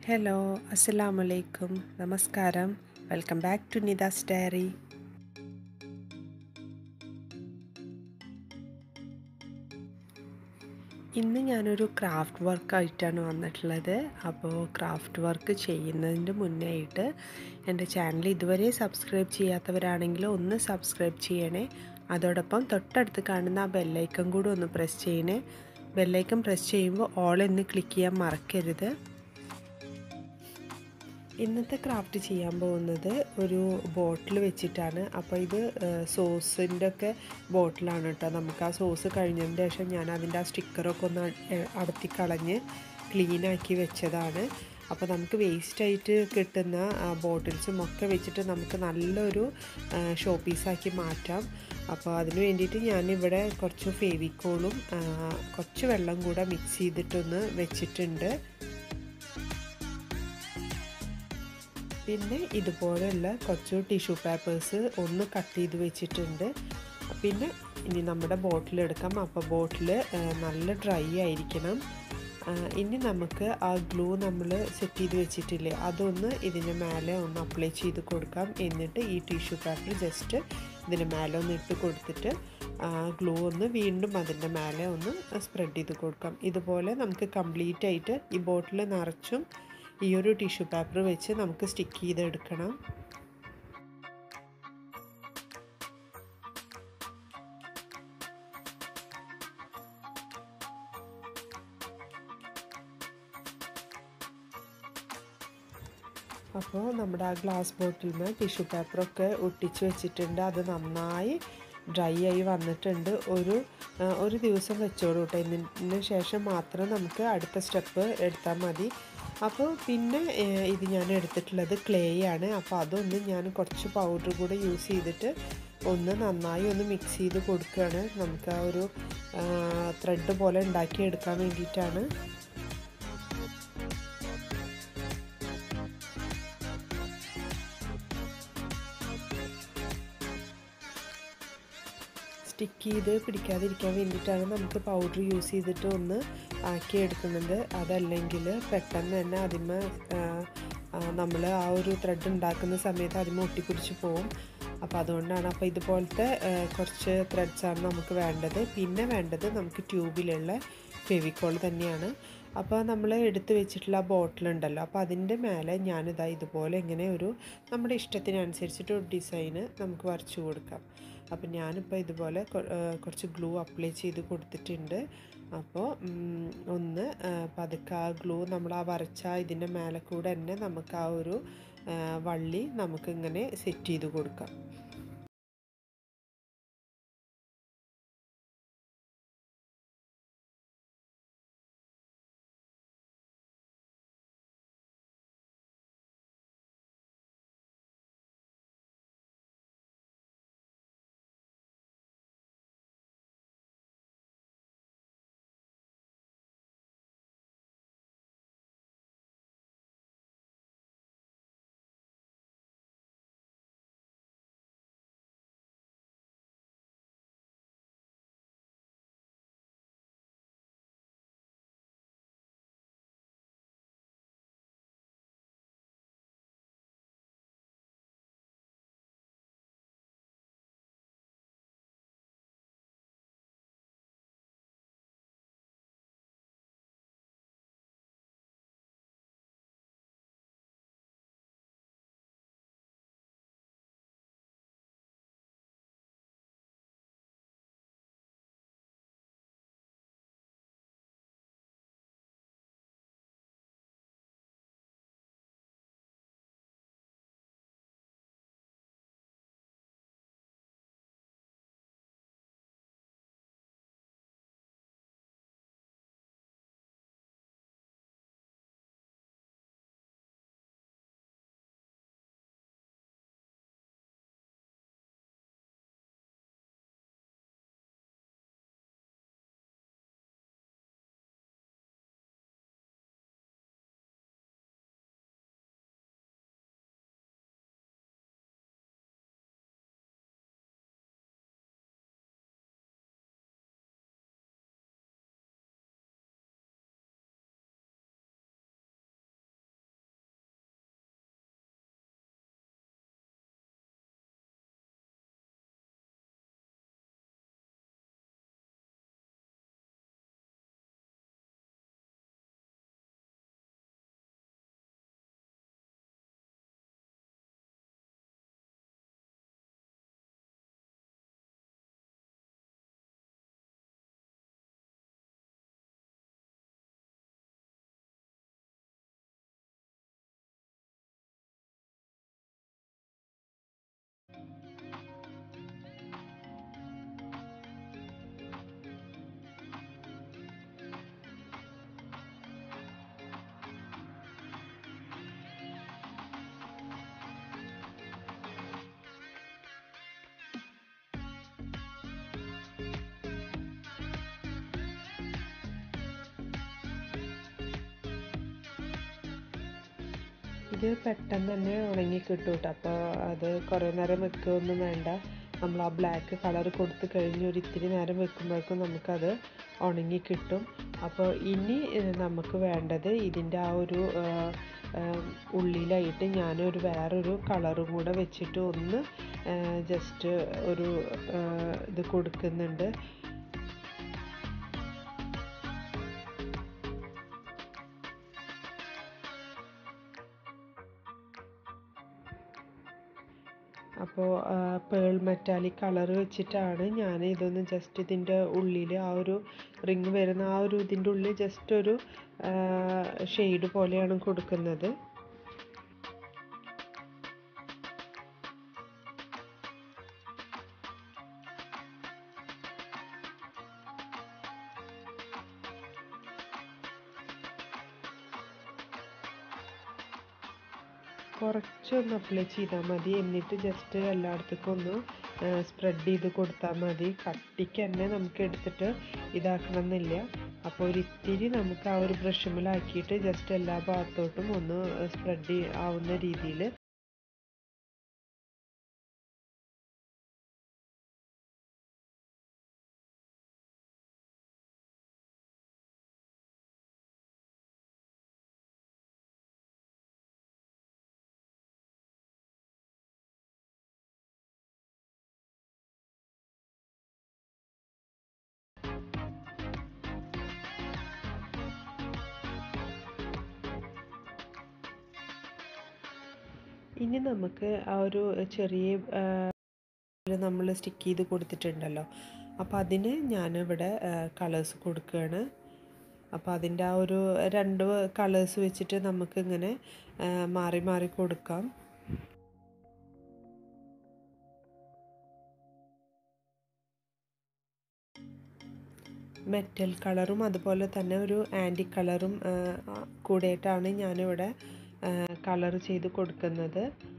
hello അസ്സലാമു അലൈക്കും നമസ്കാരം welcome back to Nida's diary ഇന്ന് ഞാനൊരു ക്രാഫ്റ്റ് വർക്കായിട്ടാണ് വന്നിട്ടുള്ളത് അപ്പോൾ ക്രാഫ്റ്റ് വർക്ക് ചെയ്യുന്നതിൻ്റെ മുന്നേ ആയിട്ട് എൻ്റെ ചാനൽ ഇതുവരെ സബ്സ്ക്രൈബ് ചെയ്യാത്തവരാണെങ്കിൽ ഒന്ന് സബ്സ്ക്രൈബ് ചെയ്യണേ അതോടൊപ്പം തൊട്ടടുത്ത് കാണുന്ന ആ ബെല്ലൈക്കൺ കൂടെ ഒന്ന് പ്രസ് ചെയ്യണേ ബെല്ലൈക്കൺ പ്രസ് ചെയ്യുമ്പോൾ ഓൾ എന്ന് ക്ലിക്ക് ചെയ്യാൻ മറക്കരുത് ഇന്നത്തെ ക്രാഫ്റ്റ് ചെയ്യാൻ പോകുന്നത് ഒരു ബോട്ടിൽ വെച്ചിട്ടാണ് അപ്പോൾ ഇത് സോസിൻ്റെ ഒക്കെ ബോട്ടിലാണ് കേട്ടോ നമുക്ക് ആ സോസ് കഴിഞ്ഞതിന് ശേഷം ഞാൻ അതിൻ്റെ ആ സ്റ്റിക്കറൊക്കെ ഒന്ന് അടത്തി കളഞ്ഞ് ക്ലീനാക്കി വെച്ചതാണ് അപ്പോൾ നമുക്ക് വേസ്റ്റായിട്ട് കിട്ടുന്ന ബോട്ടിൽസും ഒക്കെ വെച്ചിട്ട് നമുക്ക് നല്ലൊരു ഷോ പീസാക്കി മാറ്റാം അപ്പോൾ അതിന് വേണ്ടിയിട്ട് ഞാനിവിടെ കുറച്ച് ഫേവിക്കോളും കുറച്ച് വെള്ളം കൂടെ മിക്സ് ചെയ്തിട്ടൊന്ന് വെച്ചിട്ടുണ്ട് പിന്നെ ഇതുപോലെയുള്ള കുറച്ച് ടിഷ്യൂ പേപ്പേഴ്സ് ഒന്ന് കട്ട് ചെയ്ത് വെച്ചിട്ടുണ്ട് പിന്നെ ഇനി നമ്മുടെ ബോട്ടിൽ എടുക്കാം അപ്പോൾ ബോട്ടിൽ നല്ല ഡ്രൈ ആയിരിക്കണം ഇനി നമുക്ക് ആ ഗ്ലൂ നമ്മൾ സെറ്റ് ചെയ്ത് വെച്ചിട്ടില്ലേ അതൊന്ന് ഇതിന് മേലെ ഒന്ന് അപ്ലൈ ചെയ്ത് കൊടുക്കാം എന്നിട്ട് ഈ ടിഷ്യൂ പേപ്പർ ജസ്റ്റ് ഇതിന് മേലെ ഒന്ന് ഇട്ട് കൊടുത്തിട്ട് ഗ്ലൂ ഒന്ന് വീണ്ടും അതിൻ്റെ മേലെ ഒന്ന് സ്പ്രെഡ് ചെയ്ത് കൊടുക്കാം ഇതുപോലെ നമുക്ക് കംപ്ലീറ്റ് ആയിട്ട് ഈ ബോട്ടിൽ നിറച്ചും ഈ ഒരു ടിഷ്യൂ പേപ്പർ വെച്ച് നമുക്ക് സ്റ്റിക്ക് ചെയ്തെടുക്കണം അപ്പോൾ നമ്മുടെ ആ ഗ്ലാസ് ബോട്ടിലിന് ടിഷ്യൂ പേപ്പറൊക്കെ ഒട്ടിച്ച് വെച്ചിട്ടുണ്ട് അത് നന്നായി ഡ്രൈ ആയി വന്നിട്ടുണ്ട് ഒരു ഒരു ദിവസം വെച്ചോളൂ കേട്ടോ ഇതിന് ശേഷം മാത്രം നമുക്ക് അടുത്ത സ്റ്റെപ്പ് എടുത്താൽ മതി അപ്പോൾ പിന്നെ ഇത് ഞാൻ എടുത്തിട്ടുള്ളത് ക്ലേ ആണ് അപ്പോൾ അതൊന്ന് ഞാൻ കുറച്ച് പൗഡർ കൂടെ യൂസ് ചെയ്തിട്ട് ഒന്ന് നന്നായി ഒന്ന് മിക്സ് ചെയ്ത് കൊടുക്കുകയാണ് നമുക്ക് ആ ഒരു ത്രെഡ് പോലെ ഉണ്ടാക്കിയെടുക്കാൻ വേണ്ടിയിട്ടാണ് സ്റ്റിക്ക് ചെയ്ത് പിടിക്കാതിരിക്കാൻ വേണ്ടിയിട്ടാണ് നമുക്ക് പൗഡർ യൂസ് ചെയ്തിട്ട് ഒന്ന് ആക്കി എടുക്കുന്നത് അതല്ലെങ്കിൽ പെട്ടെന്ന് തന്നെ അതിമ നമ്മൾ ആ ഒരു ത്രെഡ് ഉണ്ടാക്കുന്ന സമയത്ത് അതിമ ഒട്ടിപ്പിടിച്ച് പോവും അപ്പോൾ അതുകൊണ്ടാണ് അപ്പോൾ ഇതുപോലത്തെ കുറച്ച് ത്രെഡ്സാണ് നമുക്ക് വേണ്ടത് പിന്നെ വേണ്ടത് നമുക്ക് ട്യൂബിലുള്ള ഫെവിക്കോൾ തന്നെയാണ് അപ്പോൾ നമ്മൾ എടുത്ത് വെച്ചിട്ടുള്ള ആ ബോട്ടിലുണ്ടല്ലോ അപ്പോൾ അതിൻ്റെ മേലെ ഞാനിതാ ഇതുപോലെ ഇങ്ങനെ ഒരു നമ്മുടെ ഇഷ്ടത്തിനനുസരിച്ചിട്ട് ഒരു ഡിസൈന് നമുക്ക് വരച്ചു കൊടുക്കാം അപ്പോൾ ഞാനിപ്പോൾ ഇതുപോലെ കുറച്ച് ഗ്ലൂ അപ്ലൈ ചെയ്ത് കൊടുത്തിട്ടുണ്ട് അപ്പോൾ ഒന്ന് പതുക്കെ ആ ഗ്ലൂ നമ്മൾ ആ വരച്ച ഇതിൻ്റെ മേലെ കൂടെ തന്നെ നമുക്ക് ആ ഒരു വള്ളി നമുക്കിങ്ങനെ സെറ്റ് ചെയ്ത് കൊടുക്കാം ഇത് പെട്ടെന്ന് തന്നെ ഉണങ്ങി കിട്ടും കേട്ടോ അപ്പോൾ അത് കുറേ നേരം വെക്കുകയൊന്നും വേണ്ട നമ്മൾ ആ ബ്ലാക്ക് കളർ കൊടുത്ത് കഴിഞ്ഞ് ഒരു ഇത്തിരി നേരം വെക്കുമ്പോഴേക്കും നമുക്കത് ഉണങ്ങി കിട്ടും അപ്പോൾ ഇനി നമുക്ക് വേണ്ടത് ഇതിൻ്റെ ആ ഒരു ഉള്ളിലായിട്ട് ഞാനൊരു വേറൊരു കളറും കൂടെ വെച്ചിട്ട് ഒന്ന് ജസ്റ്റ് ഒരു ഇത് കൊടുക്കുന്നുണ്ട് അപ്പോൾ പേൾ മെറ്റാലിക് കളർ വെച്ചിട്ടാണ് ഞാൻ ഇതൊന്ന് ജസ്റ്റ് ഇതിൻ്റെ ഉള്ളിൽ ആ ഒരു റിങ് വരുന്ന ആ ഒരു ഇതിൻ്റെ ഉള്ളിൽ ജസ്റ്റ് ഒരു ഷെയ്ഡ് പോലെയാണ് കൊടുക്കുന്നത് കുറച്ചൊന്ന് അപ്ലൈ ചെയ്താൽ മതി എന്നിട്ട് ജസ്റ്റ് എല്ലായിടത്തേക്കും ഒന്ന് സ്പ്രെഡ് ചെയ്ത് കൊടുത്താൽ മതി കട്ടിക്ക് തന്നെ നമുക്ക് എടുത്തിട്ട് ഇതാക്കണം എന്നില്ല അപ്പോൾ ഒരു ഇത്തിരി നമുക്ക് ആ ഒരു ബ്രഷുമിലാക്കിയിട്ട് ജസ്റ്റ് എല്ലാ ഭാഗത്തോട്ടും ഒന്ന് സ്പ്രെഡ് ആവുന്ന രീതിയിൽ ഇനി നമുക്ക് ആ ഒരു ചെറിയ നമ്മൾ സ്റ്റിക്ക് ചെയ്ത് കൊടുത്തിട്ടുണ്ടല്ലോ അപ്പോൾ അതിന് ഞാനിവിടെ കളേഴ്സ് കൊടുക്കുകയാണ് അപ്പോൾ അതിൻ്റെ ആ ഒരു രണ്ട് കളേഴ്സ് വെച്ചിട്ട് നമുക്കിങ്ങനെ മാറി മാറി കൊടുക്കാം മെറ്റൽ കളറും അതുപോലെ തന്നെ ഒരു ആൻറ്റി കളറും കൂടിയിട്ടാണ് ഞാനിവിടെ കളർ ചെയ്ത് കൊടുക്കുന്നത്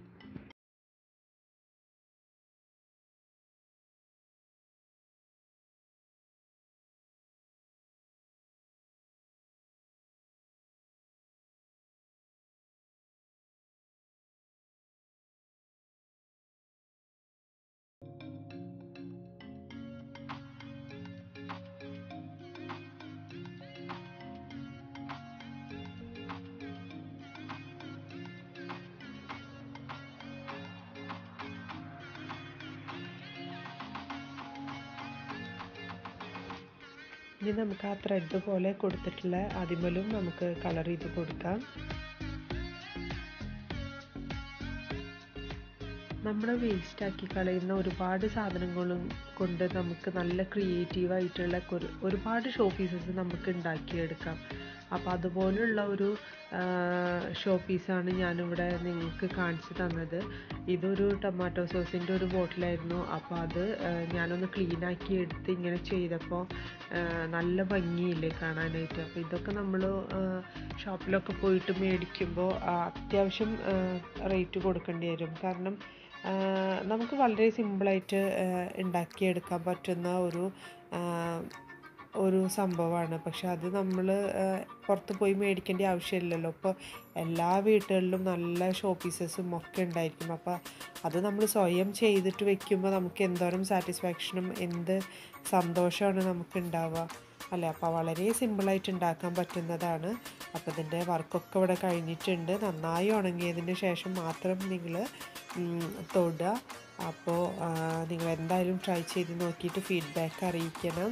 ഇനി നമുക്ക് ആ ത്രെഡ് പോലെ കൊടുത്തിട്ടുള്ള അതിമലും നമുക്ക് കളർ ചെയ്ത് കൊടുക്കാം നമ്മുടെ വേസ്റ്റ് ആക്കി കളയുന്ന ഒരുപാട് സാധനങ്ങളും കൊണ്ട് നമുക്ക് നല്ല ക്രിയേറ്റീവ് ആയിട്ടുള്ള ഒരുപാട് ഷോ പീസസ് നമുക്ക് ഉണ്ടാക്കിയെടുക്കാം അപ്പോൾ അതുപോലുള്ള ഒരു ഷോ പീസാണ് ഞാനിവിടെ നിങ്ങൾക്ക് കാണിച്ചു തന്നത് ഇതൊരു ടൊമാറ്റോ സോസിൻ്റെ ഒരു ബോട്ടിലായിരുന്നു അപ്പോൾ അത് ഞാനൊന്ന് ക്ലീൻ ആക്കി എടുത്ത് ഇങ്ങനെ ചെയ്തപ്പോൾ നല്ല ഭംഗിയില്ലേ കാണാനായിട്ട് അപ്പോൾ ഇതൊക്കെ നമ്മൾ ഷോപ്പിലൊക്കെ പോയിട്ട് മേടിക്കുമ്പോൾ അത്യാവശ്യം റേറ്റ് കൊടുക്കേണ്ടി വരും കാരണം നമുക്ക് വളരെ സിമ്പിളായിട്ട് ഉണ്ടാക്കിയെടുക്കാൻ പറ്റുന്ന ഒരു ഒരു സംഭവമാണ് പക്ഷെ അത് നമ്മൾ പുറത്ത് പോയി മേടിക്കേണ്ട ആവശ്യമില്ലല്ലോ ഇപ്പോൾ എല്ലാ വീട്ടുകളിലും നല്ല ഷോ പീസസും ഒക്കെ ഉണ്ടായിരിക്കും അപ്പോൾ അത് നമ്മൾ സ്വയം ചെയ്തിട്ട് വെക്കുമ്പോൾ നമുക്ക് എന്തോരം സാറ്റിസ്ഫാക്ഷനും എന്ത് സന്തോഷമാണ് നമുക്ക് ഉണ്ടാവുക അല്ലേ അപ്പോൾ വളരെ സിമ്പിളായിട്ട് ഉണ്ടാക്കാൻ പറ്റുന്നതാണ് അപ്പോൾ ഇതിൻ്റെ വർക്കൊക്കെ ഇവിടെ കഴിഞ്ഞിട്ടുണ്ട് നന്നായി ഉണങ്ങിയതിന് ശേഷം മാത്രം നിങ്ങൾ തൊടുക അപ്പോൾ നിങ്ങൾ എന്തായാലും ട്രൈ ചെയ്ത് നോക്കിയിട്ട് ഫീഡ്ബാക്ക് അറിയിക്കണം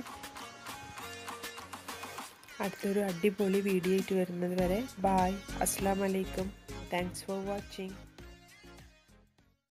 അടുത്തൊരു അടിപൊളി വീഡിയോ ആയിട്ട് വരുന്നത് വരെ ബായ് അസ്സാം വലൈക്കും താങ്ക്സ് ഫോർ വാച്ചിങ്